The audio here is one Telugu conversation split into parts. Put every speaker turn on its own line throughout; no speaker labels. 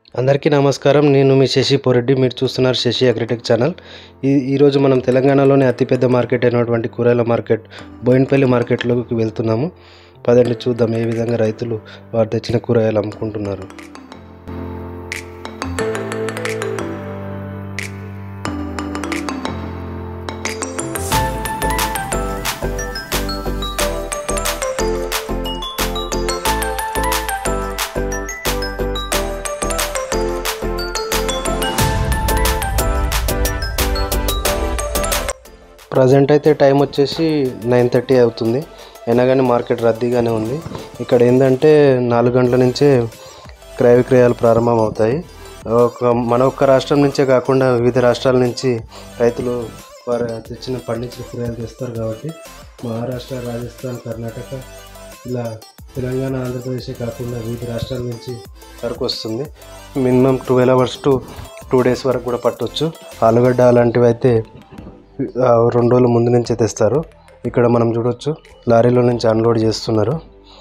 అందరికీ నమస్కారం నేను మీ శశి పోరెడ్డి మీరు చూస్తున్నారు శశి అగ్రిటెక్ ఛానల్ ఈ ఈరోజు మనం తెలంగాణలోని అతిపెద్ద మార్కెట్ అయినటువంటి కూరగాయల మార్కెట్ బోయినపల్లి మార్కెట్లోకి వెళ్తున్నాము పదండి చూద్దాం ఏ విధంగా రైతులు వారు తెచ్చిన కూరగాయలు అమ్ముకుంటున్నారు ప్రజెంట్ అయితే టైం వచ్చేసి నైన్ థర్టీ అవుతుంది అయినా కానీ మార్కెట్ రద్దీగానే ఉంది ఇక్కడ ఏంటంటే నాలుగు గంటల నుంచే క్రయ విక్రయాలు ప్రారంభం అవుతాయి ఒక మన ఒక్క రాష్ట్రం నుంచే కాకుండా వివిధ రాష్ట్రాల నుంచి రైతులు వారు తెచ్చిన పండించిన కూరగాయలు తెస్తారు కాబట్టి మహారాష్ట్ర రాజస్థాన్ కర్ణాటక ఇలా తెలంగాణ ఆంధ్రప్రదేశే కాకుండా వివిధ రాష్ట్రాల నుంచి సరుకు వస్తుంది minimum twelve hours to two days వరకు కూడా పట్టవచ్చు ఆలుగడ్డ అలాంటివి అయితే ఆ, రెండు రోజుల ముందు నుంచే తెస్తారు ఇక్కడ మనం చూడొచ్చు లారీలో నుంచి అన్లోడ్ చేస్తున్నారు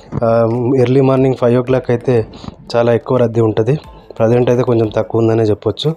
early morning five o'clock అయితే చాలా ఎక్కువ రద్దీ ఉంటుంది ప్రజెంట్ అయితే కొంచెం తక్కువ ఉందనే చెప్పొచ్చు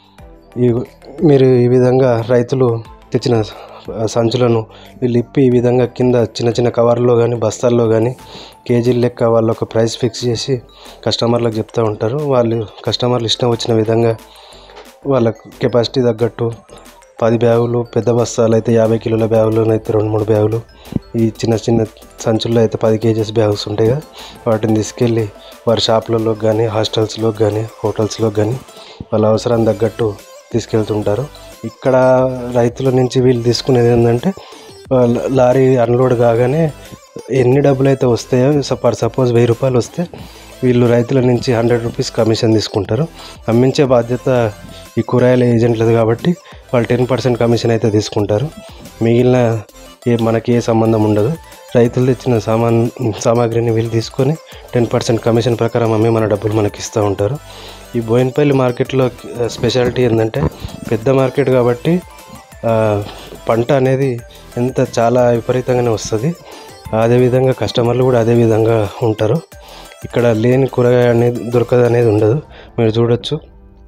ఈ మీరు ఈ విధంగా రైతులు తెచ్చిన సంచులను వీళ్ళు ఇప్పి ఈ విధంగా కింద చిన్న చిన్న కవర్లో కానీ బస్తాల్లో కానీ కేజీల లెక్క వాళ్ళు ఒక ప్రైస్ ఫిక్స్ చేసి కస్టమర్లకు చెప్తూ ఉంటారు వాళ్ళు కస్టమర్లు ఇష్టం వచ్చిన విధంగా వాళ్ళ కెపాసిటీ తగ్గట్టు పది బ్యాగులు పెద్ద బస్తాలు అయితే యాభై కిలోల బ్యాగులు అయితే రెండు మూడు బ్యాగులు ఈ చిన్న చిన్న సంచుల్లో అయితే పది కేజీస్ బ్యాగ్స్ ఉంటాయి కదా వాటిని తీసుకెళ్ళి వారి షాపులలో కానీ హాస్టల్స్లో కానీ హోటల్స్లో కానీ వాళ్ళ అవసరం తగ్గట్టు తీసుకెళ్తుంటారు ఇక్కడ రైతుల నుంచి వీళ్ళు తీసుకునేది ఏంటంటే వాళ్ళ లారీ అన్లోడ్ కాగానే ఎన్ని డబ్బులు అయితే వస్తాయో ఫర్ సపోజ్ వెయ్యి రూపాయలు వస్తే వీళ్ళు రైతుల నుంచి హండ్రెడ్ రూపీస్ కమిషన్ తీసుకుంటారు అమ్మించే బాధ్యత ఈ కూరగాయల ఏజెంట్లది కాబట్టి వాళ్ళు టెన్ పర్సెంట్ కమిషన్ అయితే తీసుకుంటారు మిగిలిన ఏ మనకి ఏ సంబంధం ఉండదు రైతులు తెచ్చిన సామాన్ సామాగ్రిని వీళ్ళు తీసుకొని టెన్ పర్సెంట్ కమిషన్ ప్రకారం అమ్మి మన డబ్బులు మనకి ఇస్తూ ఉంటారు ఈ బోయినపల్లి మార్కెట్లో స్పెషాలిటీ ఏంటంటే పెద్ద మార్కెట్ కాబట్టి ఆ, పంట అనేది ఎంత చాలా విపరీతంగానే వస్తుంది అదేవిధంగా కస్టమర్లు కూడా అదే విధంగా ఉంటారు ఇక్కడ లేని కూరగాయ అనేది దొరకదు అనేది ఉండదు మీరు చూడొచ్చు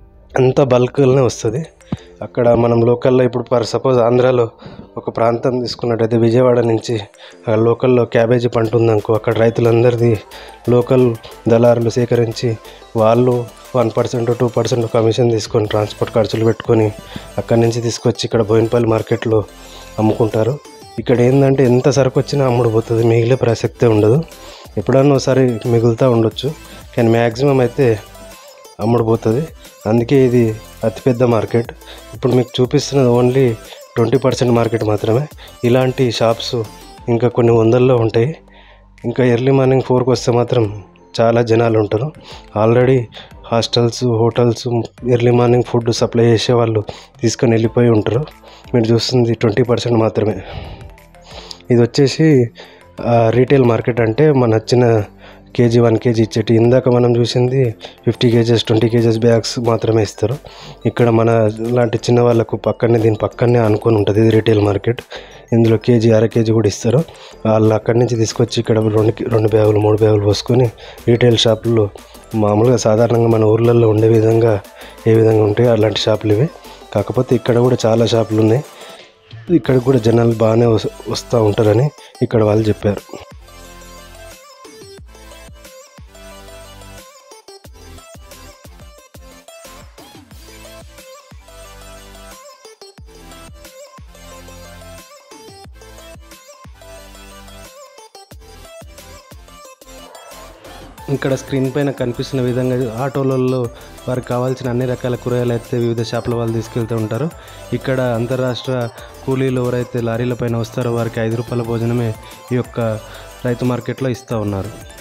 అంత బల్క్గానే వస్తుంది అక్కడ మనం లోకల్లో ఇప్పుడు ఫర్ సపోజ్ ఆంధ్రాలో ఒక ప్రాంతం తీసుకున్నట్టయితే విజయవాడ నుంచి ఆ లోకల్లో క్యాబేజీ పంట ఉందనుకో అక్కడ రైతులందరిది లోకల్ దళారులు సేకరించి వాళ్ళు one percent two percent commission తీసుకొని ట్రాన్స్పోర్ట్ ఖర్చులు పెట్టుకొని అక్కడి నుంచి తీసుకొచ్చి ఇక్కడ బోయినపల్లి మార్కెట్లో అమ్ముకుంటారు ఇక్కడ ఏంటంటే ఎంత సరుకు వచ్చినా అమ్ముడు పోతుంది మిగిలే ప్రసక్తే ఉండదు ఎప్పుడన్నా ఒకసారి మిగులుతూ ఉండొచ్చు కానీ మ్యాక్సిమం అయితే అమ్ముడు పోతుంది అందుకే ఇది అతిపెద్ద మార్కెట్ ఇప్పుడు మీకు చూపిస్తున్నది ఓన్లీ ట్వంటీ పర్సెంట్ మార్కెట్ మాత్రమే ఇలాంటి షాప్స్ ఇంకా కొన్ని వందల్లో ఉంటాయి ఇంకా ఎర్లీ మార్నింగ్ ఫోర్కి వస్తే మాత్రం చాలా జనాలు ఉంటారు already hostels hotels early morning food supply చేసే వాళ్ళు తీసుకొని వెళ్ళిపోయి ఉంటారు మీరు చూస్తుంది ట్వంటీ పర్సెంట్ మాత్రమే ఇది వచ్చేసి ఆ, రీటైల్ మార్కెట్ అంటే మన నచ్చిన కేజీ వన్ కేజీ ఇచ్చేటి ఇందాక మనం చూసింది fifty kgs twenty kgs bags మాత్రమే ఇస్తారు ఇక్కడ మన లాంటి చిన్న వాళ్ళకు పక్కనే దీని పక్కనే అనుకొని ఉంటుంది ఇది రీటైల్ మార్కెట్ ఇందులో కేజీ అర కేజీ కూడా ఇస్తారు వాళ్ళు అక్కడి నుంచి తీసుకొచ్చి ఇక్కడ రెండు రెండు బ్యాగులు మూడు బ్యాగులు పోసుకొని రీటైల్ షాపుల్లో మామూలుగా సాధారణంగా మన ఊర్లలో ఉండే విధంగా ఏ విధంగా ఉంటాయో అలాంటి షాపులు ఇవి కాకపోతే ఇక్కడ కూడా చాలా షాపులు ఉన్నాయి ఇక్కడ కూడా జనాలు బాగానే వస్- వస్తూ ఉంటారని ఇక్కడ వాళ్ళు చెప్పారు ఇక్కడ స్క్రీన్ పైన కనిపిస్తున్న విధంగా ఆటోలలో వారికి కావాల్సిన అన్ని రకాల కూరగాయలు అయితే వివిధ షాపుల వాళ్ళు తీసుకెళ్తూ ఉంటారు ఇక్కడ అంతరాష్ట్ర కూలీలు ఎవరైతే లారీల పైన వస్తారో వారికి ఐదు రూపాయల భోజనమే ఈ యొక్క రైతు మార్కెట్లో ఇస్తూ ఉన్నారు